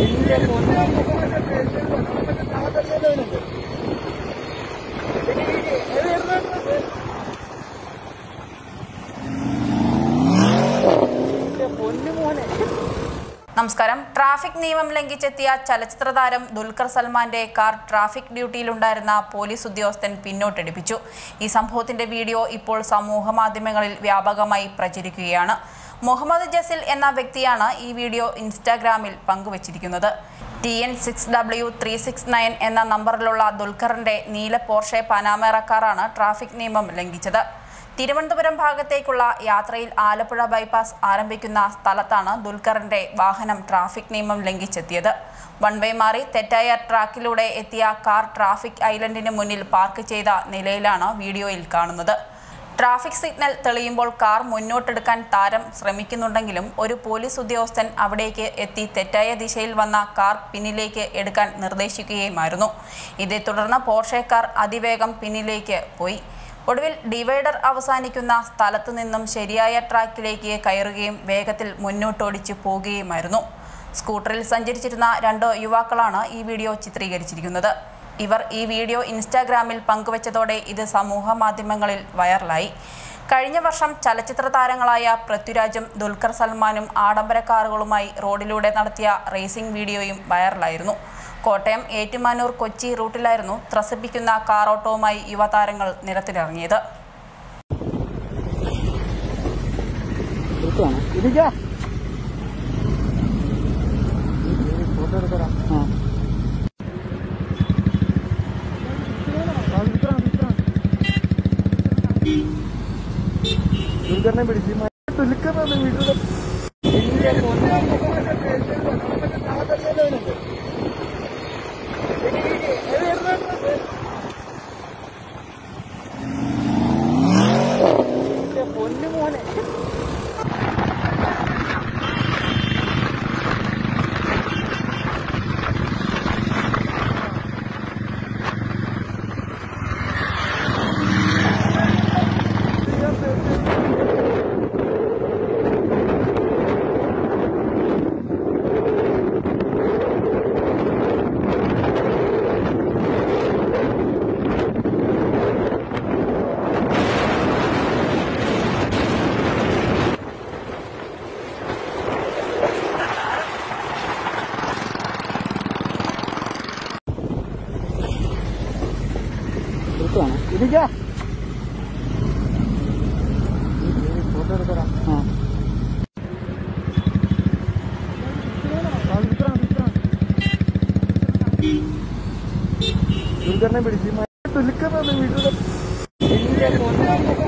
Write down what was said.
നമസ്കാരം ട്രാഫിക് നിയമം ലംഘിച്ചെത്തിയ ചലച്ചിത്ര താരം ദുൽഖർ സൽമാന്റെ കാർ ട്രാഫിക് ഡ്യൂട്ടിയിലുണ്ടായിരുന്ന പോലീസ് ഉദ്യോഗസ്ഥൻ പിന്നോട്ടടിപ്പിച്ചു ഈ സംഭവത്തിന്റെ വീഡിയോ ഇപ്പോൾ സമൂഹ മാധ്യമങ്ങളിൽ വ്യാപകമായി പ്രചരിക്കുകയാണ് മുഹമ്മദ് ജസിൽ എന്ന വ്യക്തിയാണ് ഈ വീഡിയോ ഇൻസ്റ്റാഗ്രാമിൽ പങ്കുവച്ചിരിക്കുന്നത് T N six W three six nine എന്ന നമ്പറിലുള്ള ദുൽഖറിന്റെ നീല പോർഷെ പനാമേറ കാറാണ് ട്രാഫിക് നിയമം ലംഘിച്ചത് തിരുവനന്തപുരം ഭാഗത്തേക്കുള്ള യാത്രയിൽ ആലപ്പുഴ ബൈപ്പാസ് ആരംഭിക്കുന്ന സ്ഥലത്താണ് ദുൽഖറിന്റെ വാഹനം ട്രാഫിക് നിയമം ലംഘിച്ചെത്തിയത് വൺ വേ മാറി തെറ്റായ ട്രാക്കിലൂടെ എത്തിയ കാർ ട്രാഫിക് ഐലൻഡിന് മുന്നിൽ പാർക്ക് ചെയ്ത നിലയിലാണ് വീഡിയോയിൽ കാണുന്നത് ട്രാഫിക് സിഗ്നൽ തെളിയുമ്പോൾ കാർ മുന്നോട്ടെടുക്കാൻ താരം ശ്രമിക്കുന്നുണ്ടെങ്കിലും ഒരു പോലീസ് ഉദ്യോഗസ്ഥൻ അവിടേക്ക് എത്തി തെറ്റായ ദിശയിൽ വന്ന കാർ പിന്നിലേക്ക് എടുക്കാൻ നിർദ്ദേശിക്കുകയുമായിരുന്നു ഇതേ തുടർന്ന് പോർഷെ കാർ അതിവേഗം പിന്നിലേക്ക് പോയി ഒടുവിൽ ഡിവൈഡർ അവസാനിക്കുന്ന സ്ഥലത്തു നിന്നും ശരിയായ ട്രാക്കിലേക്ക് കയറുകയും വേഗത്തിൽ മുന്നോട്ടോടിച്ചു പോകുകയുമായിരുന്നു സ്കൂട്ടറിൽ സഞ്ചരിച്ചിരുന്ന രണ്ട് യുവാക്കളാണ് ഈ വീഡിയോ ചിത്രീകരിച്ചിരിക്കുന്നത് ഇവർ ഈ വീഡിയോ ഇൻസ്റ്റാഗ്രാമിൽ പങ്കുവച്ചതോടെ ഇത് സമൂഹ മാധ്യമങ്ങളിൽ വൈറലായി കഴിഞ്ഞ വർഷം ചലച്ചിത്ര താരങ്ങളായ പൃഥ്വിരാജും ദുൽഖർ സൽമാനും ആഡംബര കാറുകളുമായി റോഡിലൂടെ നടത്തിയ റേസിംഗ് വീഡിയോയും വൈറലായിരുന്നു കോട്ടയം ഏറ്റുമാനൂർ കൊച്ചി റൂട്ടിലായിരുന്നു ത്രസിപ്പിക്കുന്ന കാറോട്ടവുമായി യുവതാരങ്ങൾ നിരത്തിലിറങ്ങിയത് ഇരിക്കാ ഫോട്ടോ എടുത്തരാം ആ ദുൽഖറിനെ പിടിച്ച് ദുൽഖറിനെ വീട്ടിൽ പൊന്നു മോനെ എടുത്താണ് ഇരിക്കാ ഫോട്ടോ എടുത്തരാം ആ ദുൽഖറിനെ പിടിച്ച് ദുൽഖറിനെ വീട്ടിൽ